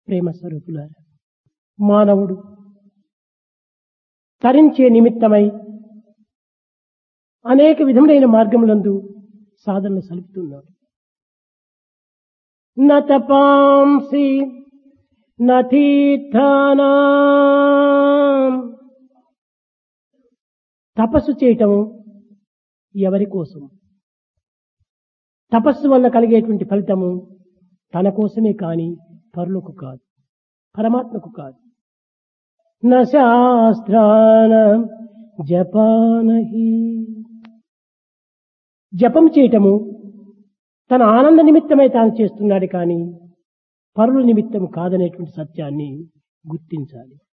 ప్రేమ స్వరూపులారా మానవుడు తరించే నిమిత్తమై అనేక విధములైన మార్గములందు సాధనలు సలుపుతున్నాడు నపాంసి నీర్థానా తపస్సు చేయటము ఎవరి కోసం తపస్సు వల్ల కలిగేటువంటి ఫలితము తన కోసమే కాని పరులకు కాదు పరమాత్మకు కాదు శాస్త్రాన జపానహి జపం చేయటము తన ఆనంద నిమిత్తమై తాను చేస్తున్నాడు కానీ పరుల నిమిత్తం కాదనేటువంటి సత్యాన్ని గుర్తించాలి